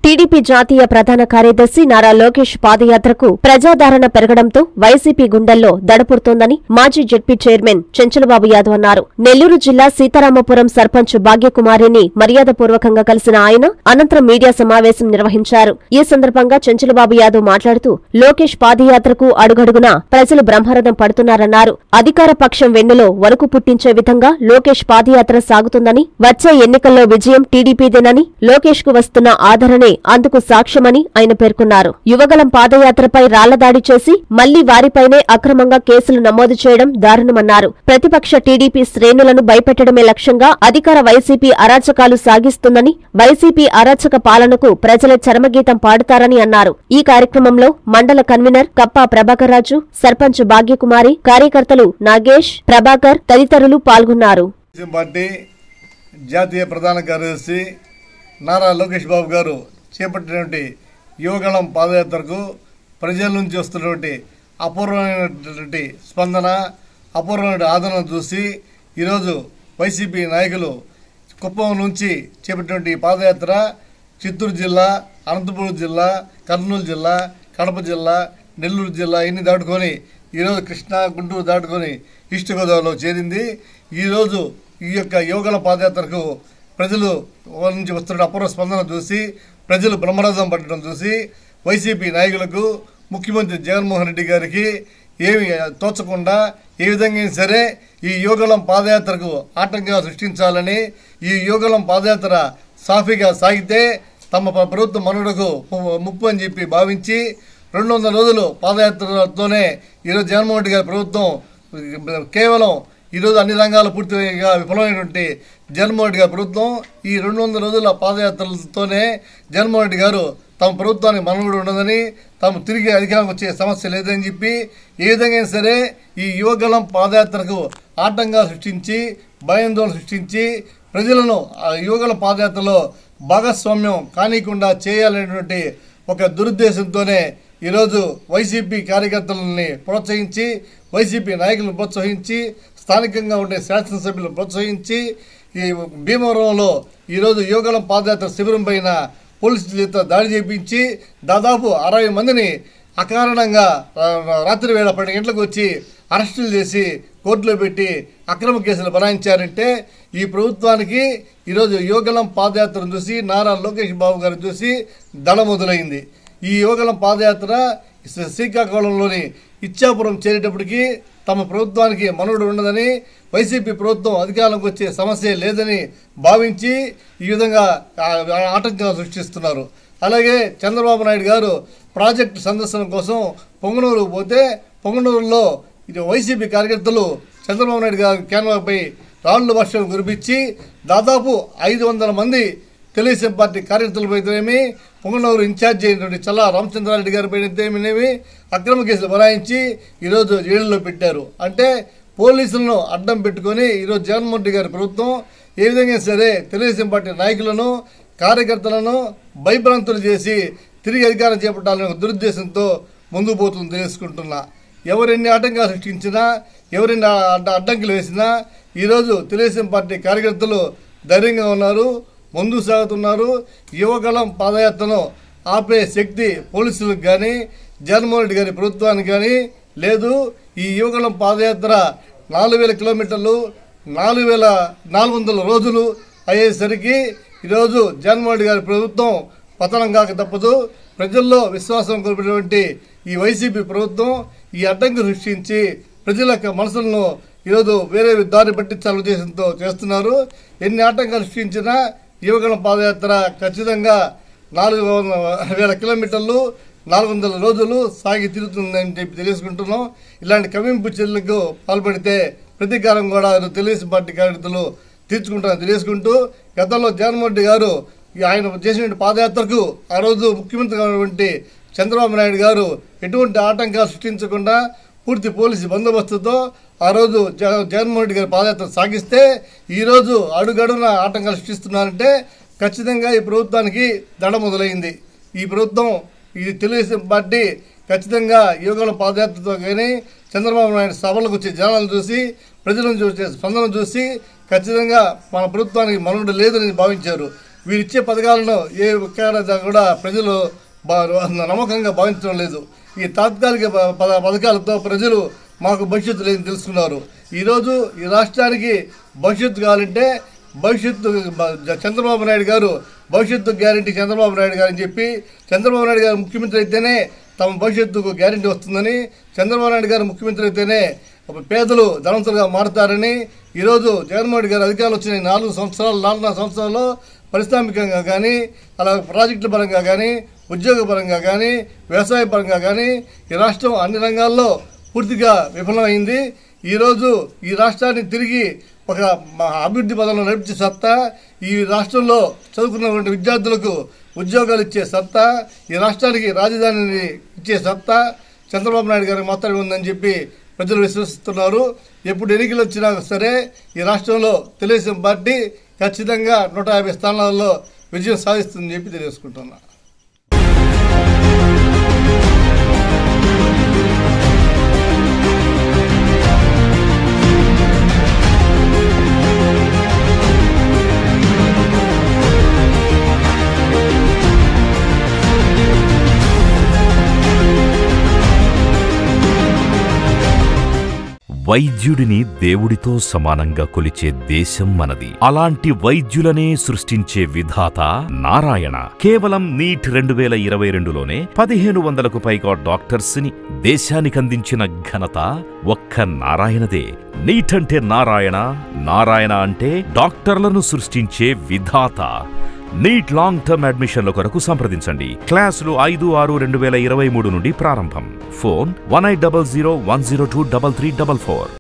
TDP జాతీయ ప్రధాన కార్యదర్శి నారా లోకేష్ పాదయాత్రకు ప్రజాదరణ పెరగడంతో వైసీపీ గుండెల్లో దడపుడుతోందని మాజీ జెడ్పీ చైర్మన్ చెంచలబాబు యాదవ్ అన్నారు నెల్లూరు జిల్లా సీతారామపురం సర్పంచ్ భాగ్యకుమారిని మర్యాదపూర్వకంగా కలిసిన ఆయన అనంతరం మీడియా సమావేశం నిర్వహించారు ఈ సందర్భంగా చెంచలబాబు యాదవ్ మాట్లాడుతూ లోకేష్ పాదయాత్రకు అడుగడుగునా ప్రజలు బ్రహ్మరథం పడుతున్నారన్నారు అధికార పక్షం వెన్నులో వణుకు పుట్టించే విధంగా లోకేష్ పాదయాత్ర సాగుతుందని వచ్చే ఎన్నికల్లో విజయం టీడీపీదేనని లోకేష్ కు వస్తున్న ఆదరణే అందుకు సాక్ష్యమని ఆయన పేర్కొన్నారు యువగలం పాదయాత్రపై రాళ్లదాడి చేసి మళ్లీ వారిపైనే అక్రమంగా కేసులు నమోదు చేయడం దారుణమన్నారు ప్రతిపక్ష టీడీపీ శ్రేణులను భయపెట్టడమే లక్ష్యంగా అధికార వైసీపీ అరాచకాలు సాగిస్తుందని వైసీపీ అరాచక పాలనకు ప్రజలే చరమగీతం పాడుతారని అన్నారు ఈ కార్యక్రమంలో మండల కన్వీనర్ కప్పా ప్రభాకర్ సర్పంచ్ భాగ్యకుమారి కార్యకర్తలు నాగేష్ ప్రభాకర్ తదితరులు పాల్గొన్నారు తెలుగుదేశం పార్టీ జాతీయ ప్రధాన కార్యదర్శి నారా లోకేష్ బాబు గారు చేపట్టినటువంటి యువగళం పాదయాత్రకు ప్రజల నుంచి వస్తున్నటువంటి అపూర్వమైనటువంటి స్పందన అపూర్వమైన ఆదరణ చూసి ఈరోజు వైసీపీ నాయకులు కుప్పం నుంచి చేపట్టినటువంటి ఈ పాదయాత్ర చిత్తూరు జిల్లా అనంతపురం జిల్లా కర్నూలు జిల్లా కడప జిల్లా నెల్లూరు జిల్లా ఇన్ని దాటుకొని ఈరోజు కృష్ణా గుంటూరు దాటుకొని ఈస్ట్ గోదావరిలో చేరింది ఈరోజు ఈ యొక్క యువగల పాదయాత్రకు ప్రజలు వాళ్ళ నుంచి వస్తున్న అపూర్వ స్పందన చూసి ప్రజలు బ్రహ్మరథం పట్టడం చూసి వైసీపీ నాయకులకు ముఖ్యమంత్రి జగన్మోహన్ రెడ్డి గారికి ఏమి తోచకుండా ఏ విధంగా అయినా సరే ఈ యోగలం పాదయాత్రకు ఆటంకంగా సృష్టించాలని ఈ యోగలం పాదయాత్ర సాఫీగా సాగితే తమ ప్ర- ప్రభుత్వ మనుగడకు ము- ముప్పు అని చెప్పి భావించి రెండు వందల రోజులు పాదయాత్రతోనే ఈరోజు జగన్మోహన్ రెడ్డి గారి ప్రభుత్వం కేవలం ఈరోజు అన్ని రంగాలు పూర్తిగా విఫలమైనటువంటి జగన్మోహన్ రెడ్డి గారి ప్రభుత్వం ఈ రెండు వందల రోజుల పాదయాత్రలతోనే జగన్మోహన్ రెడ్డి గారు తమ ప్రభుత్వానికి మనుగడ ఉండదని తాము తిరిగి అధికారం వచ్చే సమస్య లేదని చెప్పి ఏ విధంగా అయినా సరే ఈ యువగలం పాదయాత్రకు ఆటంగా సృష్టించి భయాందోళన సృష్టించి ప్రజలను ఆ యువగల పాదయాత్రలో భాగస్వామ్యం కానీయకుండా చేయాలనేటువంటి ఒక దురుద్దేశంతోనే ఈరోజు వైసీపీ కార్యకర్తలని ప్రోత్సహించి వైసీపీ నాయకులను ప్రోత్సహించి స్థానికంగా ఉండే శాసనసభ్యులను ప్రోత్సహించి ఈ భీమవరంలో ఈరోజు యోగలం పాదయాత్ర శిబిరం పైన పోలీసుల చేత దాడి చేయించి దాదాపు అరవై మందిని అకారణంగా ఆ, రాత్రి వేళ పన్నెండు గంటలకు వచ్చి అరెస్టులు చేసి కోర్టులో పెట్టి అక్రమ కేసులు బనాయించారంటే ఈ ప్రభుత్వానికి ఈరోజు యోగలం పాదయాత్రను చూసి నారా లోకేష్ బాబు గారిని చూసి దళ మొదలైంది ఈ యోగలం పాదయాత్ర శ్రీ- శ్రీకాకుళంలోని ఇచ్చాపురం చేరేటప్పటికి తమ ప్రభుత్వానికి మనుగడ ఉండదని వైసీపీ ప్రభుత్వం అధికారంలోకి వచ్చే సమస్య లేదని భావించి ఈ విధంగా ఆ- ఆ- ఆటంకాలు సృష్టిస్తున్నారు అలాగే చంద్రబాబు నాయుడు గారు ప్రాజెక్టు సందర్శన కోసం పొంగనూరు పోతే పొంగనూరులో ఇది వైసీపీ కార్యకర్తలు చంద్రబాబు నాయుడు గారి కేంద్రంపై రాళ్ల వర్షం కురిపించి దాదాపు ఐదు వందల మంది తెలుగుదేశం పార్టీ కార్యకర్తలపైతేనేమి పొంగనూరు ఇన్ఛార్జ్ అయినటువంటి చల్లా రామచంద్రారెడ్డి గారి పైనతేనేమి అక్రమ కేసులు బనాయించి ఈరోజు జైలులో పెట్టారు అంటే పోలీసులను అడ్డం పెట్టుకొని ఈరోజు జగన్మోహన్ రెడ్డి గారి ప్రభుత్వం ఏ విధంగా సరే తెలుగుదేశం పార్టీ నాయకులను కార్యకర్తలను భయభ్రాంతులు చేసి తిరిగి అధికారం చేపట్టాలనే ఒక దురుద్దేశంతో ముందుకు పోతుంది తెలుసుకుంటున్నా ఎవరెన్ని ఆటంకాలు సృష్టించినా ఎవరెన్ని అడ్డ అడ్డంకులు వేసినా ఈరోజు తెలుగుదేశం పార్టీ కార్యకర్తలు ధైర్యంగా ఉన్నారు ముందుకు సాగుతున్నారు యువగలం పాదయాత్రను ఆపే శక్తి పోలీసులకు కానీ జగన్మోహన్ రెడ్డి గారి ప్రభుత్వానికి కానీ లేదు ఈ యువగలం పాదయాత్ర నాలుగు వేల కిలోమీటర్లు నాలుగు వేల నాలుగు వందల రోజులు అయ్యేసరికి ఈరోజు జగన్మోహన్ రెడ్డి గారి ప్రభుత్వం పతనం కాక తప్పదు ప్రజల్లో విశ్వాసం కోల్పోయినటువంటి ఈ వైసీపీ ప్రభుత్వం ఈ అడ్డంకి సృష్టించి ప్రజల యొక్క మనసులను ఈరోజు వేరే దారి పట్టించాల ఉద్దేశంతో చేస్తున్నారు ఎన్ని ఆటంకాలు సృష్టించినా యువగణ పాదయాత్ర ఖచ్చితంగా నాలుగు వేల కిలోమీటర్లు నాలుగు వందల రోజులు సాగి తిరుగుతుందని చెప్పి తెలుసుకుంటున్నాం ఇలాంటి కవింపు చర్యలకు పాల్పడితే ప్రతీకారం కూడా తెలుగుదేశం పార్టీ కార్యకర్తలు తీర్చుకుంటారని తెలియజేసుకుంటూ గతంలో జగన్మోహన్ రెడ్డి గారు ఈ ఆయన చేసిన పాదయాత్రకు ఆ రోజు ముఖ్యమంత్రి అయినటువంటి చంద్రబాబు నాయుడు గారు ఎటువంటి ఆటంకాలు సృష్టించకుండా పూర్తి పోలీసు బందోబస్తుతో ఆ రోజు జగ- జగన్మోహన్ రెడ్డి గారి పాదయాత్ర సాగిస్తే ఈరోజు అడుగడున ఆటంకాలు సృష్టిస్తున్నారంటే ఖచ్చితంగా ఈ ప్రభుత్వానికి దడ మొదలైంది ఈ ప్రభుత్వం ఇది తెలుగుదేశం పార్టీ ఖచ్చితంగా యువకుల పాదయాత్రతో కానీ చంద్రబాబు నాయుడు సభలకు వచ్చే జనాలను చూసి ప్రజలను చూసే స్పందన చూసి ఖచ్చితంగా మన ప్రభుత్వానికి మనుగడ లేదని భావించారు వీరిచ్చే పథకాలను ఏ ఒక్క కూడా ప్రజలు బా- నమ్మకంగా భావించడం లేదు ఈ తాత్కాలిక ప- ప- పథకాలతో ప్రజలు మాకు భవిష్యత్తు లేదని తెలుసుకున్నారు ఈరోజు ఈ రాష్ట్రానికి భవిష్యత్తు కావాలంటే భవిష్యత్తు బ- చంద్రబాబు నాయుడు గారు భవిష్యత్తు గ్యారంటీ చంద్రబాబు నాయుడు గారు అని చెప్పి చంద్రబాబు నాయుడు గారు ముఖ్యమంత్రి అయితేనే తమ భవిష్యత్తుకు గ్యారంటీ వస్తుందని చంద్రబాబు నాయుడు గారు ముఖ్యమంత్రి అయితేనే పేదలు ధనవంతులుగా మారుతారని ఈరోజు జగన్మోహన్ రెడ్డి గారు అధికారులు వచ్చిన ఈ నాలుగు సంవత్సరాలు నాలుగున్నర సంవత్సరాల్లో పారిశ్రామికంగా కానీ అలా ప్రాజెక్టుల పరంగా కానీ ఉద్యోగ పరంగా కానీ వ్యవసాయ పరంగా కానీ ఈ రాష్ట్రం అన్ని రంగాల్లో పూర్తిగా విఫలమైంది ఈరోజు ఈ రాష్ట్రాన్ని తిరిగి ఒక మ- అభివృద్ధి పదంలో నడిపించే సత్తా ఈ రాష్ట్రంలో చదువుకున్నటువంటి విద్యార్థులకు ఉద్యోగాలు ఇచ్చే సత్తా ఈ రాష్ట్రానికి రాజధానిని ఇచ్చే సత్తా చంద్రబాబు నాయుడు గారికి మాత్రమే ఉందని చెప్పి ప్రజలు విశ్వసిస్తున్నారు ఎప్పుడు ఎన్నికలు వచ్చినా సరే ఈ రాష్ట్రంలో తెలుగుదేశం పార్టీ ఖచ్చితంగా నూట యాభై స్థానాల్లో విజయం సాధిస్తుందని చెప్పి తెలియజేసుకుంటున్నా వైద్యుడిని దేవుడితో సమానంగా కొలిచే దేశం మనది అలాంటి వైద్యులనే సృష్టించే విధాత నారాయణ కేవలం నీట్ రెండు వేల ఇరవై రెండులోనే పదిహేను వందలకు పైగా డాక్టర్స్ ని దేశానికందించిన ఘనత ఒక్క నారాయణదే నీట్ అంటే నారాయణ నారాయణ అంటే డాక్టర్లను సృష్టించే విధాత నీట్ లాంగ్ టర్మ్ అడ్మిషన్ల కొరకు సంప్రదించండి క్లాసులు ఐదు ఆరు రెండు వేల ఇరవై మూడు నుండి ప్రారంభం phone one eight double zero one zero two double three double four